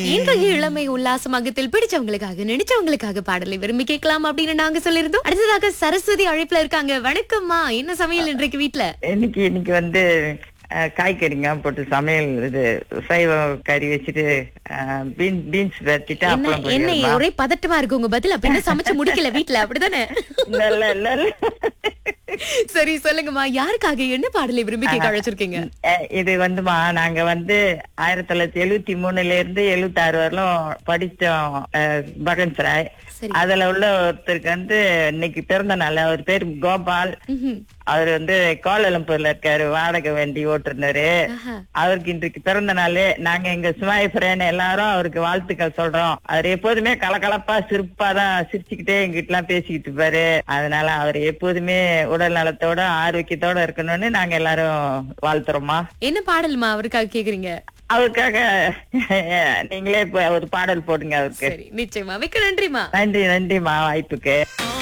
இன்றைய இளமை உல்லாசமாகத்தில் பிடிச்சவங்களுக்காக நினைச்சவங்களுக்காக பாடலை விரும்பி கேட்கலாம் அப்படின்னு நாங்க சொல்லியிருந்தோம் அடுத்ததாக சரஸ்வதி அழைப்புல இருக்காங்க வணக்கம்மா என்ன சமையல் இன்றைக்கு வீட்ல இன்னைக்கு இன்னைக்கு வந்து அஹ், காய்கறிங்க போட்டு சமையல் இது சைவ கறி வச்சுட்டு அஹ், பீன் பீன்ஸ் வச்சுட்டு என்ன அப்புறம் என்ன பொரியல்மா. ஒரே பதட்டமா இருக்கு உங்க பதில் அப்ப என்ன சமைச்சு முடிக்கல வீட்ல அப்படிதானே இல்ல இல்ல இல்ல இல்ல. சரி சொல்லுங்கம்மா யாருக்காக என்ன பாடலை விரும்பி கேட்க அழைச்சிருக்கீங்க அஹ், இது வந்துமா நாங்க வந்து ஆயிரத்தி தொள்ளாயிரத்தி எழுவத்தி மூணுல இருந்து எழுபத்தி ஆறு வரலும் படிச்சோம் அஹ், பகன்ஸ் ராய் சரி அதுல உள்ள ஒருத்தருக்கு வந்து இன்னைக்கு பிறந்த நாள் அவர் பேர் கோபால் ம்ஹும். அவர் வந்து கோலாலம்பூர்ல இருக்காரு வாடகை வண்டி ஓட்டுனாரு ஆஹா. அவருக்கு இன்றைக்கு பிறந்த நாள் நாங்க எங்க சுமாய் ஃப்ரெண்ட் எல்லாரும் அவருக்கு வாழ்த்துக்கள் சொல்றோம் அவர் எப்போதுமே கலகலப்பா சிரிப்பா தான் சிரிச்சுக்கிட்டே எங்கிட்ட எல்லாம் பேசிக்கிட்டு இருப்பாரு அதனால அவர் எப்போதுமே உடல் நலத்தோட ஆரோக்கியத்தோட இருக்கணும்னு நாங்க எல்லாரும் வாழ்த்துறோமா என்ன பாடல்மா அவருக்காக கேக்குறீங்க அவருக்காக நீங்களே இப்ப ஒரு பாடல் போடுங்க அவருக்கு சரி நிச்சயமா மிக்க நன்றிமா நன்றி நன்றிமா வாய்ப்புக்கு